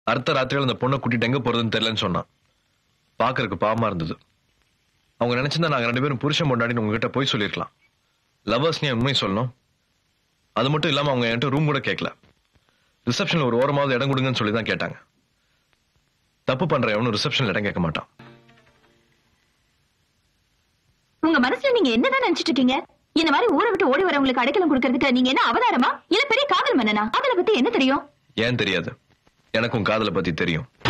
அடுத்த ராத்திரியில் அந்த பொண்ணை கூட்டிட்டு எங்க போறதுன்னு தெரியலன்னு சொன்னான் பாக்குறதுக்கு பாவமா இருந்தது அவங்க நினைச்சிருந்தா நாங்க ரெண்டு பேரும் புருஷன் கொண்டாடின்னு உங்ககிட்ட போய் சொல்லிருக்கலாம் லவர்ஸ் நீ உண்மை சொல்லணும் அது மட்டும் இல்லாம அவங்க என்கிட்ட ரூம் கூட கேட்கல ரிசப்ஷன்ல ஒரு ஓரமாவது இடம் கொடுங்கன்னு சொல்லி தான் கேட்டாங்க தப்பு பண்ற எவனும் ரிசப்ஷன்ல இடம் கேட்க மாட்டான் உங்க மனசுல நீங்க என்னதான் நினைச்சிட்டு இருக்கீங்க இந்த மாதிரி ஊரை விட்டு ஓடி வரவங்களுக்கு அடைக்கலம் கொடுக்கறதுக்கு நீங்க என்ன அவதாரமா இல்ல பெரிய காதல் மன்னனா காதலை பத்தி என்ன தெரியும் ஏன் தெரியாது எனக்கும் காதலை பத்தி தெரியும்